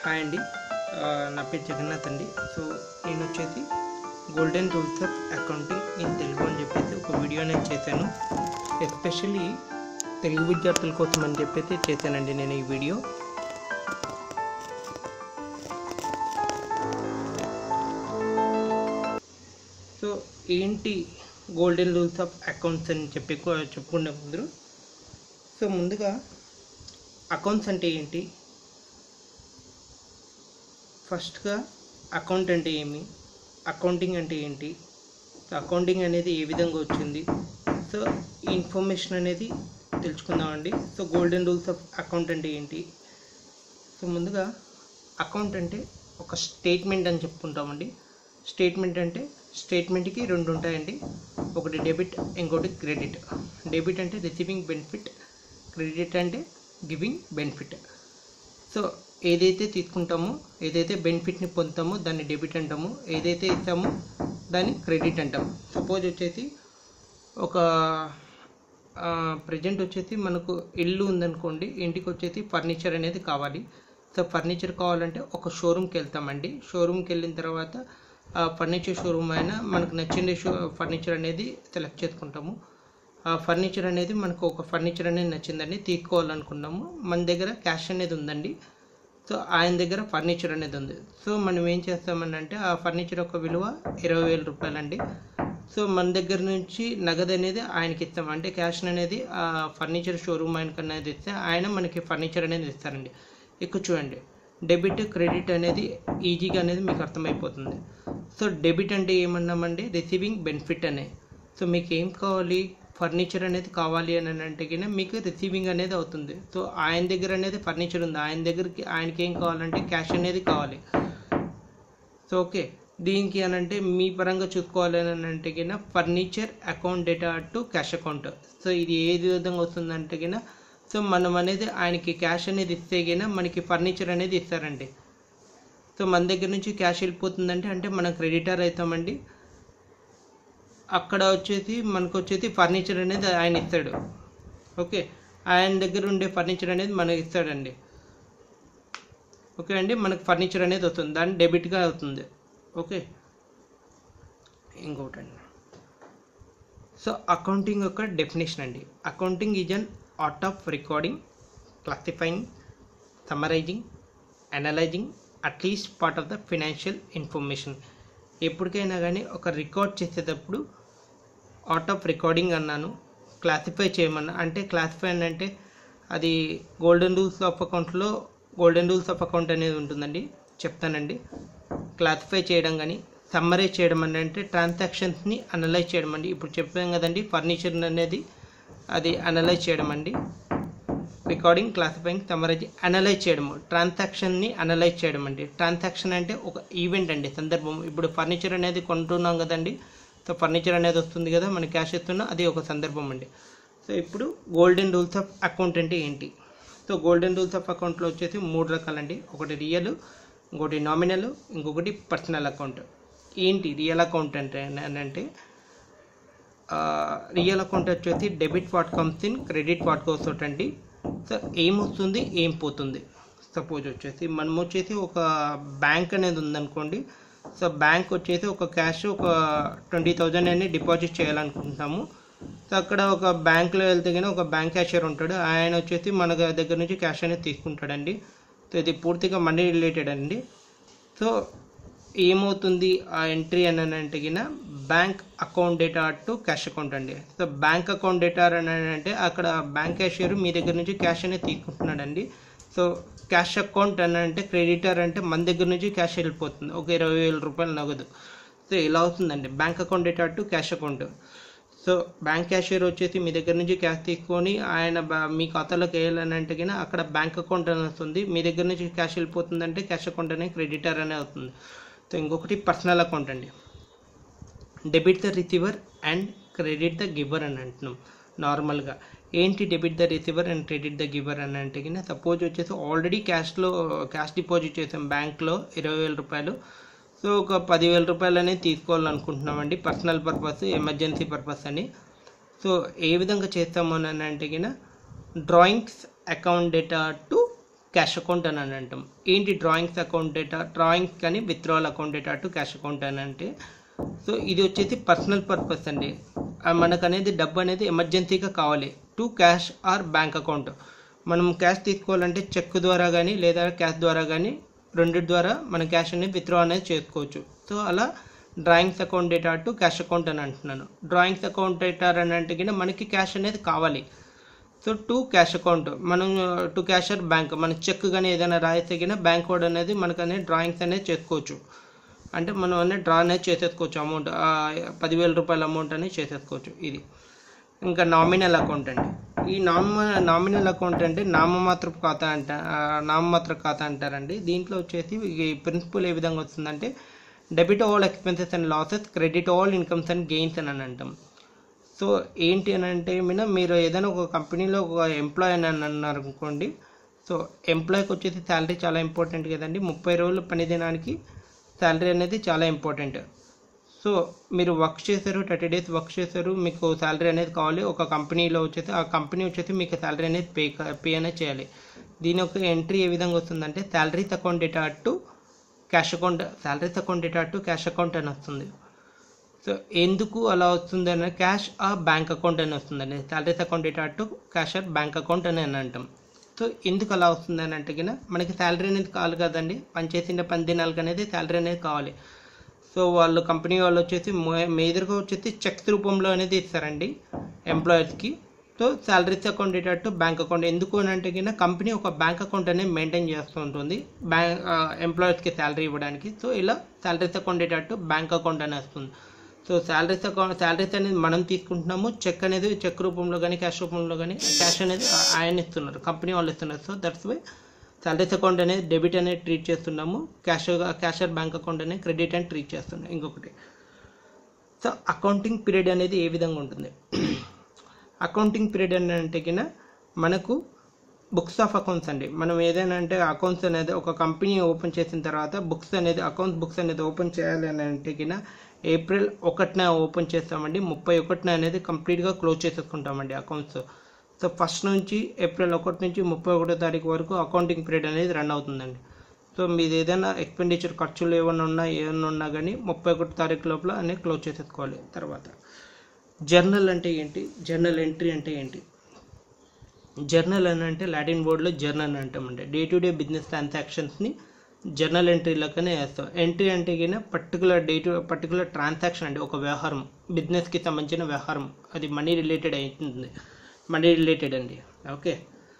hi అండి ఆ, నా పేరు జగన్నాథ్ అండి సో నేను వచ్చేసి golden rules of accounting in Telugu అని చెప్పేసి ఒక వీడియో నేను చేశాను ఎస్పెషల్లీ తెలుగు విద్యార్థుల కోసం అని చెప్పేసి చేశానండి నేను ఈ వీడియో సో ఏంటి గోల్డెన్ రూల్స్ ఆఫ్ అకౌంట్స్ అని చెప్పి చెప్పుకునే ముందు సో ముందుగా అకౌంట్స్ అంటే ఏంటి ఫస్ట్గా అకౌంట్ అంటే ఏమి అకౌంటింగ్ అంటే ఏంటి సో అకౌంటింగ్ అనేది ఏ విధంగా వచ్చింది సో ఈ ఇన్ఫర్మేషన్ అనేది తెలుసుకుందామండి so golden rules of account అంటే ఏంటి సో ముందుగా అకౌంట్ అంటే ఒక స్టేట్మెంట్ అని చెప్పుకుంటామండి స్టేట్మెంట్ అంటే స్టేట్మెంట్కి రెండు ఉంటాయండి ఒకటి డెబిట్ ఇంకోటి క్రెడిట్ డెబిట్ అంటే రిసీవింగ్ బెనిఫిట్ క్రెడిట్ అంటే గివింగ్ బెనిఫిట్ సో ఏదైతే తీసుకుంటామో ఏదైతే బెనిఫిట్ని పొందుతామో దాన్ని డెబిట్ అంటాము ఏదైతే ఇస్తామో దాన్ని క్రెడిట్ అంటాము సపోజ్ వచ్చేసి ఒక ప్రజెంట్ వచ్చేసి మనకు ఇల్లు ఉందనుకోండి ఇంటికి వచ్చేసి ఫర్నిచర్ అనేది కావాలి సో ఫర్నిచర్ కావాలంటే ఒక షోరూమ్కి వెళ్తామండి షోరూమ్కి వెళ్ళిన తర్వాత ఆ ఫర్నిచర్ షోరూమ్ అయినా మనకు నచ్చిన షో ఫర్నిచర్ అనేది సెలెక్ట్ చేసుకుంటాము ఆ ఫర్నిచర్ అనేది మనకు ఒక ఫర్నిచర్ అనేది నచ్చిందండి తీసుకోవాలనుకున్నాము మన దగ్గర క్యాష్ అనేది ఉందండి సో ఆయన దగ్గర ఫర్నిచర్ అనేది ఉంది సో మనం ఏం చేస్తామని అంటే ఆ ఫర్నిచర్ యొక్క విలువ ఇరవై వేల రూపాయలండి సో మన దగ్గర నుంచి నగదు అనేది ఆయనకి ఇస్తాం అంటే క్యాష్ అనేది ఆ ఫర్నిచర్ షోరూమ్ ఆయనకి అనేది ఇస్తే ఆయన మనకి ఫర్నిచర్ అనేది ఇస్తారండి ఇక్కడ చూడండి డెబిట్ క్రెడిట్ అనేది ఈజీగా అనేది మీకు అర్థమైపోతుంది సో డెబిట్ అంటే ఏమన్నామండి రిసీవింగ్ బెనిఫిట్ అనే సో మీకు ఏం కావాలి ఫర్నిచర్ అనేది కావాలి అని అంటే కింద మీకు రిసీవింగ్ అనేది అవుతుంది సో ఆయన దగ్గర అనేది ఫర్నిచర్ ఉంది ఆయన దగ్గరికి ఆయనకి ఏం కావాలంటే క్యాష్ అనేది కావాలి సో ఓకే దీనికి అని అంటే మీ పరంగా చూసుకోవాలి అని అంటే కింద furniture account data to cash account so ఇది ఏ విధంగా వస్తుందంటే కింద సో మనం అనేది ఆయనకి క్యాష్ అనేది ఇస్తే కింద మనకి ఫర్నిచర్ అనేది ఇస్తారండి సో మన దగ్గర నుంచి క్యాష్ వెళ్ళిపోతుందంటే అంటే మనం క్రెడిటర్ అవుతామండి అక్కడ వచ్చేసి మనకు వచ్చేసి ఫర్నిచర్ అనేది ఆయన ఇస్తాడు ఓకే ఆయన దగ్గర ఉండే ఫర్నిచర్ అనేది మనకి ఇస్తాడండి ఓకే అండి మనకు ఫర్నిచర్ అనేది వస్తుంది దాన్ని డెబిట్గా అవుతుంది ఓకే ఇంకోటండి సో అకౌంటింగ్ యొక్క డెఫినేషన్ అండి accounting is an art of recording classifying summarizing analyzing at least part of the financial information ఎప్పటికైనా కానీ ఒక రికార్డ్ చేసేటప్పుడు ఆర్ట్ ఆఫ్ రికార్డింగ్ అన్నాను క్లాసిఫై చేయమన్నా అంటే క్లాసిఫై అని అంటే అది గోల్డెన్ రూల్స్ ఆఫ్ అకౌంట్లో గోల్డెన్ రూల్స్ ఆఫ్ అకౌంట్ అనేది ఉంటుందండి చెప్తానండి క్లాసిఫై చేయడం కానీ సమ్మరైజ్ చేయడం అని అంటే ట్రాన్సాక్షన్స్ని అనలైజ్ చేయడం అండి ఇప్పుడు చెప్పాం కదండి ఫర్నిచర్ అనేది అది అనలైజ్ చేయడం అండి రికార్డింగ్ క్లాసిఫైయింగ్ సమ్మరైజ్ అనలైజ్ చేయడము ట్రాన్సాక్షన్ని అనలైజ్ చేయడం అండి ట్రాన్సాక్షన్ అంటే ఒక ఈవెంట్ అండి సందర్భం ఇప్పుడు ఫర్నిచర్ అనేది కొంటున్నాం కదండి సో ఫర్నిచర్ అనేది వస్తుంది కదా మన క్యాష్ ఇస్తున్నా అది ఒక సందర్భం అండి సో ఇప్పుడు గోల్డెన్ రూల్స్ ఆఫ్ అకౌంట్ అంటే ఏంటి సో గోల్డెన్ రూల్స్ ఆఫ్ అకౌంట్లో వచ్చేసి మూడు రకాలండి ఒకటి రియల్ ఇంకోటి నామినల్ ఇంకొకటి పర్సనల్ అకౌంట్ ఏంటి రియల్ అకౌంట్ అంటే అని అంటే రియల్ అకౌంట్ వచ్చేసి debit what comes in credit what goes out అండి సో ఏం వస్తుంది ఏం పోతుంది సపోజ్ వచ్చేసి మనం వచ్చేసి ఒక బ్యాంక్ అనేది ఉందనుకోండి సో బ్యాంక్ వచ్చేసి ఒక క్యాష్ ఒక ట్వంటీ థౌజండ్ అని డిపాజిట్ చేయాలనుకుంటున్నాము సో అక్కడ ఒక బ్యాంక్లో వెళ్తే కానీ ఒక బ్యాంక్ క్యాషియర్ ఉంటాడు ఆయన వచ్చేసి మన దగ్గర నుంచి క్యాష్ అనేది తీసుకుంటాడండి సో ఇది పూర్తిగా మనీ రిలేటెడ్ అండి సో ఏమవుతుంది ఆ ఎంట్రీ అని అంటే కింద bank account data to cash account అండి సో బ్యాంక్ అకౌంట్ డేటా అని అంటే అక్కడ బ్యాంక్ క్యాషియర్ మీ దగ్గర నుంచి క్యాష్ అనేది తీసుకుంటున్నాడండి సో క్యాష్ అకౌంట్ అని అంటే క్రెడిటర్ అంటే మన దగ్గర నుంచి క్యాష్ వెళ్ళిపోతుంది ఒక ఇరవై వేల రూపాయలు నగదు సో ఇలా అవుతుందండి bank account data to cash account so bank cashier వచ్చేసి మీ దగ్గర నుంచి క్యాష్ తీసుకొని ఆయన బా- మీ ఖాతాలోకి వేయాలని అంటే కింద అక్కడ బ్యాంక్ అకౌంట్ అని వస్తుంది మీ దగ్గర నుంచి క్యాష్ వెళ్ళిపోతుందంటే క్యాష్ అకౌంట్ అనే క్రెడిటర్ అనే అవుతుంది సో ఇంకొకటి పర్సనల్ అకౌంట్ అండి debit the receiver and credit the giver అని అంటున్నాం నార్మల్గా ఏంటి debit the receiver and credit the giver అని అంటే కింద సపోజ్ వచ్చేసి ఆల్రెడీ క్యాష్లో క్యాష్ డిపాజిట్ చేసాం బ్యాంక్లో ఇరవై వేల రూపాయలు సో ఒక పదివేల రూపాయలు అనేది తీసుకోవాలనుకుంటున్నామండి పర్సనల్ పర్పస్ ఎమర్జెన్సీ పర్పస్ అని సో ఏ విధంగా చేస్తాము అని అంటే కింద drawings account data to cash account అని అని అంటాం ఏంటి డ్రాయింగ్స్ అకౌంట్ డేటా డ్రాయింగ్స్ కానీ withdrawal account data to cash account అని అంటే సో ఇది వచ్చేసి పర్సనల్ పర్పస్ అండి ఆ మనకు అనేది డబ్బు అనేది ఎమర్జెన్సీగా కావాలి to cash or bank account మనం క్యాష్ తీసుకోవాలంటే చెక్ ద్వారా కానీ లేదా క్యాష్ ద్వారా కానీ రెండింటి ద్వారా మనం క్యాష్ అనేది విత్డ్రా అనేది చేసుకోవచ్చు సో అలా drawings account data to cash account అని అంటున్నాను డ్రాయింగ్స్ అకౌంట్ డేటా అని అంటే కింద మనకి క్యాష్ అనేది కావాలి సో టు క్యాష్ అకౌంట్ మనం టు క్యాషర్ బ్యాంక్ మన చెక్ కానీ ఏదైనా రాయిస్తే కింద బ్యాంక్ కోడ్ అనేది మనకు అనేది డ్రాయింగ్స్ అనేది చేసుకోవచ్చు అంటే మనం అనేది డ్రా అనేది చేసేసుకోవచ్చు అమౌంట్ పదివేల రూపాయల అమౌంట్ అనేది చేసేసుకోవచ్చు ఇది ఇంకా నామినల్ అకౌంట్ అండి ఈ నామ నామినల్ అకౌంట్ అంటే నామమాత్రపు ఖాతా అంట ఆ, నామమాత్ర ఖాతా అంటారండి దీంట్లో వచ్చేసి ఈ ప్రిన్సిపల్ ఏ విధంగా వస్తుందంటే debit all expenses and losses credit all incomes and gains అని అని అంటాం సో ఏంటి అని అంటే మీన మీరు ఏదైనా ఒక కంపెనీలో ఒక ఎంప్లాయ్ అని అన్నారు అనుకోండి సో ఎంప్లాయ్కి వచ్చేసి శాలరీ చాలా ఇంపార్టెంట్ కదండి ముప్పై రోజులు పని దినానికి శాలరీ అనేది చాలా ఇంపార్టెంట్ సో మీరు వర్క్ చేశారు థర్టీ డేస్ వర్క్ చేశారు మీకు శాలరీ అనేది కావాలి ఒక కంపెనీలో వచ్చేసి ఆ కంపెనీ వచ్చేసి మీకు శాలరీ అనేది పే పే అనేది చేయాలి దీని యొక్క ఎంట్రీ ఏ విధంగా వస్తుందంటే salaries account data to cash account salaries account data to cash account అని వస్తుంది సో ఎందుకు అలా వస్తుంది అని క్యాష్ ఆ బ్యాంక్ అకౌంట్ అని వస్తుందండి salaries account data to cash or bank account అని అని అంటాం సో ఎందుకు అలా వస్తుంది అని అంటే కింద మనకి శాలరీ అనేది కావాలి కదండి పని చేసిన పని దినాలకు అనేది శాలరీ అనేది కావాలి సో వాళ్ళు కంపెనీ వాళ్ళు వచ్చేసి మేజర్గా వచ్చేసి చెక్స్ రూపంలో అనేది ఇస్తారండి ఎంప్లాయర్స్కి so salaries account data bank account ఎందుకు అని అంటే కింద కంపెనీ ఒక బ్యాంక్ అకౌంట్ అనేది మెయింటైన్ చేస్తూ ఉంటుంది బ్యాంక్ ఎంప్లాయర్స్కి శాలరీ ఇవ్వడానికి సో ఇలా salaries account data bank account అని వస్తుంది సో శాలరీస్ అకౌంట్ శాలరీస్ అనేది మనం తీసుకుంటున్నాము చెక్ అనేది చెక్ రూపంలో కానీ క్యాష్ రూపంలో కానీ క్యాష్ అనేది ఆ- ఆయన ఇస్తున్నారు కంపెనీ వాళ్ళు ఇస్తున్నారు so that's why salaries account అనేది డెబిట్ అనేది ట్రీట్ చేస్తున్నాము క్యాష్ క్యాషర్ బ్యాంక్ అకౌంట్ అనేది క్రెడిట్ అని ట్రీట్ చేస్తున్నాం ఇంకొకటి సో అకౌంటింగ్ పీరియడ్ అనేది ఏ విధంగా ఉంటుంది అకౌంటింగ్ పీరియడ్ అని అంటే కింద మనకు బుక్స్ ఆఫ్ అకౌంట్స్ అండి మనం ఏదైనా అంటే అకౌంట్స్ అనేది ఒక కంపెనీ ఓపెన్ చేసిన తర్వాత బుక్స్ అనేది అకౌంట్స్ బుక్స్ అనేది ఓపెన్ చేయాలి అని అంటే కింద ఏప్రిల్ ఒకటిన ఓపెన్ చేస్తామండి ముప్పై ఒకటిన అనేది కంప్లీట్గా క్లోజ్ చేసేసుకుంటామండి అకౌంట్స్ సో ఫస్ట్ నుంచి ఏప్రిల్ ఒకటి నుంచి ముప్పై ఒకటో తారీఖు వరకు అకౌంటింగ్ పీరియడ్ అనేది రన్ అవుతుందండి సో మీది ఏదైనా ఎక్స్పెండిచర్ ఖర్చులు ఏమైనా ఉన్నా ఏమైనా ఉన్నా కానీ ముప్పై ఒకటి తారీఖు లోపల అనేది క్లోజ్ చేసేసుకోవాలి తర్వాత జర్నల్ అంటే ఏంటి జర్నల్ ఎంట్రీ అంటే ఏంటి జర్నల్ అని అంటే లాటిన్ వర్డ్లో జర్నల్ అంటామండి డే టు డే బిజినెస్ ట్రాన్సాక్షన్స్ని జర్నల్ ఎంట్రీలకనే వేస్తాం ఎంట్రీ అంటే కింద particular day to particular transaction అండి ఒక వ్యవహారం బిజినెస్కి సంబంధించిన వ్యవహారం అది మనీ రిలేటెడ్ అవుతుంది మనీ రిలేటెడ్ అండి ఓకే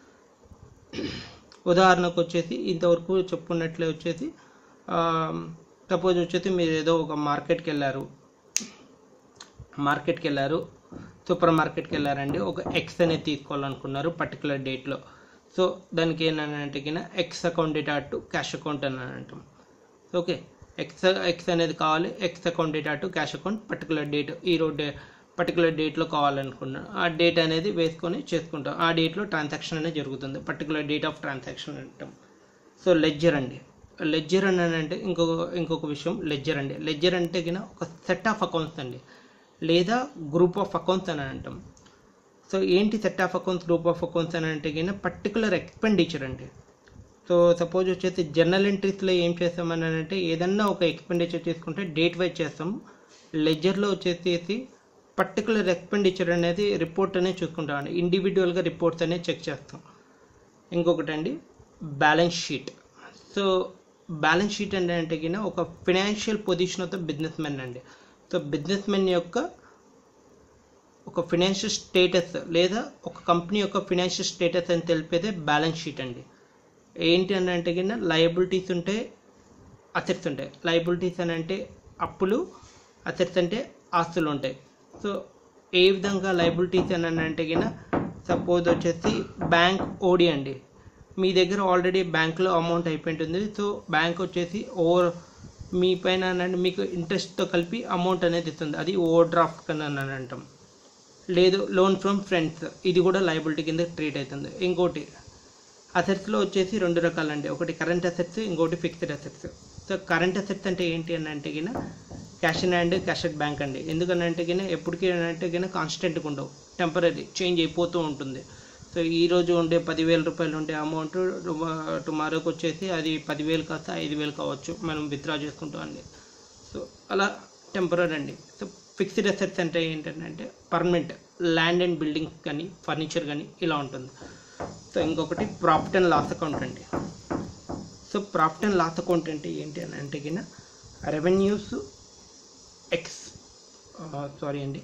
ఉదాహరణకు వచ్చేసి ఇంతవరకు చెప్పుకున్నట్లే వచ్చేసి సపోజ్ వచ్చేసి మీరు ఏదో ఒక మార్కెట్కి వెళ్ళారు మార్కెట్కి వెళ్ళారు సూపర్ మార్కెట్కి వెళ్ళారండి ఒక ఎక్స్ అనేది తీసుకోవాలనుకున్నారు పర్టికులర్ డేట్లో సో దానికి ఏంటంటే కింద X account data to cash account అని అంటాం ఓకే ఎక్స్ ఎక్స్ అనేది కావాలి X account data to cash account particular date ఈ రోజు పర్టికులర్ డేట్లో కావాలనుకున్నాం ఆ డేట్ అనేది వేసుకొని చేసుకుంటాం ఆ డేట్లో ట్రాన్సాక్షన్ అనేది జరుగుతుంది పర్టికులర్ డేట్ ఆఫ్ ట్రాన్సాక్షన్ అంటాం సో లెడ్జర్ అండి లెడ్జర్ అని అంటే ఇంకొక ఇంకొక విషయం లెడ్జర్ అండి లెడ్జర్ అంటే కింద ఒక సెట్ ఆఫ్ అకౌంట్స్ అండి లేదా గ్రూప్ ఆఫ్ అకౌంట్స్ అని అంటాం సో ఏంటి set of accounts group of accounts అని అంటే కింద పర్టికులర్ ఎక్స్పెండిచర్ అండి సో సపోజ్ వచ్చేసి జర్నల్ ఎంట్రీస్లో ఏం చేస్తామని అంటే ఏదన్నా ఒక ఎక్స్పెండిచర్ తీసుకుంటే డేట్ వైజ్ చేస్తాం లెజర్లో వచ్చేసి పర్టికులర్ ఎక్స్పెండిచర్ అనేది రిపోర్ట్ అనేది చూసుకుంటాం అండి ఇండివిజువల్గా రిపోర్ట్స్ అనేది చెక్ చేస్తాం ఇంకొకటి అండి balance sheet so balance sheet అంటే అంటే కింద ఒక financial position of the businessmen అండి సో బిజినెస్ మెన్ యొక్క ఒక ఫినాన్షియల్ స్టేటస్ లేదా ఒక కంపెనీ యొక్క ఫినాన్షియల్ స్టేటస్ అని తెలిపేదే బ్యాలెన్స్ షీట్ అండి ఏంటి అని అంటే కింద లయబిలిటీస్ ఉంటే అసెట్స్ ఉంటాయి లయబిలిటీస్ అని అంటే అప్పులు అసెట్స్ అంటే ఆస్తులు ఉంటాయి సో ఏ విధంగా లయబిలిటీస్ అని అంటే కింద సపోజ్ వచ్చేసి బ్యాంక్ ఓడి అండి మీ దగ్గర ఆల్రెడీ బ్యాంక్లో అమౌంట్ అయిపోయింటుంది సో బ్యాంక్ వచ్చేసి ఓవర్ మీ పైన అనండి మీకు ఇంట్రెస్ట్తో కలిపి అమౌంట్ అనేది ఇస్తుంది అది ఓవర్ డ్రాఫ్ట్ కన్నా అని అంటాం లేదు లోన్ ఫ్రమ్ ఫ్రెండ్స్ ఇది కూడా లయబిలిటీ కింద ట్రీట్ అవుతుంది ఇంకోటి అసెట్స్లో వచ్చేసి రెండు రకాలండి ఒకటి కరెంట్ అసెట్స్ ఇంకోటి fixed assets so current assets అంటే ఏంటి అని అంటే కింద cash in hand cash at bank అండి ఎందుకని అంటే కింద ఎప్పటికీ అంటే కింద కాన్స్టెంట్గా ఉండవు టెంపరీ చేంజ్ అయిపోతూ ఉంటుంది సో సో ఈ రోజు ఉండే పదివేల రూపాయలు ఉండే అమౌంట్ టుమారోకి వచ్చేసి అది పదివేలు కాస్త ఐదు వేలు కావచ్చు మనం విత్డ్రా చేసుకుంటాం అండి సో అలా టెంపరీ అండి సో ఫిక్స్డ్ అసెట్స్ అంటే ఏంటంటే పర్మనెంట్ ల్యాండ్ అండ్ బిల్డింగ్స్ కానీ ఫర్నిచర్ కానీ ఇలా ఉంటుంది సో ఇంకొకటి ప్రాఫిట్ అండ్ లాస్ అకౌంట్ అండి so profit and loss account అంటే ఏంటి అని అంటే కింద రెవెన్యూస్ ఎక్స్ సారీ అండి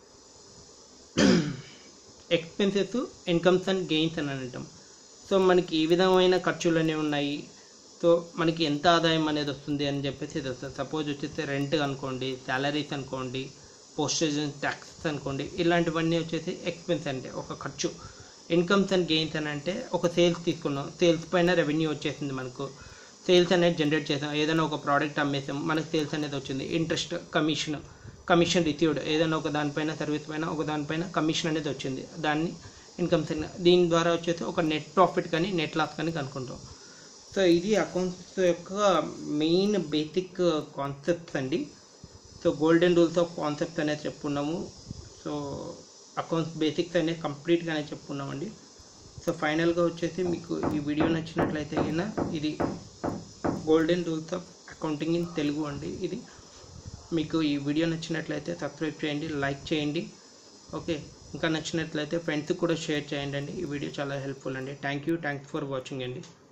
ఎక్స్పెన్సెస్ ఇన్కమ్స్ అండ్ గెయిన్స్ అని అంటాం సో మనకి ఏ విధమైన ఖర్చులు అనేవి ఉన్నాయి సో మనకి ఎంత ఆదాయం అనేది వస్తుంది అని చెప్పేసి ఇది వస్తుంది సపోజ్ వచ్చేసి రెంట్ అనుకోండి శాలరీస్ అనుకోండి పోస్టేజ్ ట్యాక్సెస్ అనుకోండి ఇలాంటివన్నీ వచ్చేసి ఎక్స్పెన్స్ అంటే ఒక ఖర్చు ఇన్కమ్స్ అండ్ గెయిన్స్ అని అంటే ఒక సేల్స్ తీసుకున్నాం సేల్స్ పైన రెవెన్యూ వచ్చేసింది మనకు సేల్స్ అనేది జనరేట్ చేసాం ఏదైనా ఒక ప్రోడక్ట్ అమ్మేసాం మనకు సేల్స్ అనేది వచ్చింది ఇంట్రెస్ట్ కమిషన్ కమిషన్ రిసీవ్డ్ ఏదైనా ఒక దానిపైన సర్వీస్ పైన ఒక దానిపైన కమిషన్ అనేది వచ్చింది దాన్ని ఇన్కమ్స్ దీని ద్వారా వచ్చేసి ఒక నెట్ ప్రాఫిట్ కానీ నెట్ లాస్ కానీ కనుక్కుంటాం సో ఇది అకౌంట్స్ యొక్క మెయిన్ బేసిక్ కాన్సెప్ట్స్ అండి so golden rules of concepts అనేది చెప్పుకున్నాము సో అకౌంట్స్ బేసిక్స్ అనేది కంప్లీట్గా అనేది చెప్పుకున్నామండి సో ఫైనల్గా వచ్చేసి మీకు ఈ వీడియో నచ్చినట్లయితే కింద ఇది golden rules of accounting in Telugu అండి ఇది మీకు ఈ వీడియో నచ్చినట్లయితే సబ్స్క్రైబ్ చేయండి లైక్ చేయండి ఓకే ఇంకా నచ్చినట్లయితే ఫ్రెండ్స్కి కూడా షేర్ చేయండి అండి ఈ వీడియో చాలా హెల్ప్ఫుల్ అండి thank you thanks for watching అండి